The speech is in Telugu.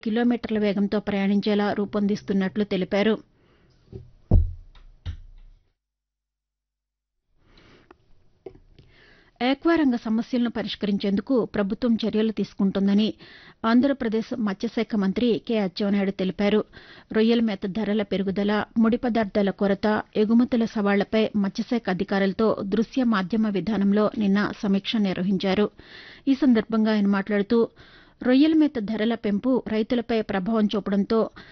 కిలోమీటర్ల వేగంతో ప్రయాణించేలా రూపొందిస్తున్నట్లు తెలిపారు ఆక్వారంగ సమస్యలను పరిష్కరించేందుకు ప్రభుత్వం చర్యలు తీసుకుంటోందని ఆంధ్రప్రదేశ్ మత్స్యశాఖ మంత్రి కె అచ్చెన్నాయుడు తెలిపారు రొయ్యల మేత ధరల పెరుగుదల ముడి పదార్థాల కొరత ఎగుమతుల సవాళ్లపై మత్స్యశాఖ అధికారులతో దృశ్య మాధ్యమ విధానంలో నిన్న సమీక్ష నిర్వహించారు ఈ సందర్భంగా ఆయన మాట్లాడుతూ రొయ్యల మేత ధరల పెంపు రైతులపై ప్రభావం చూపడంతో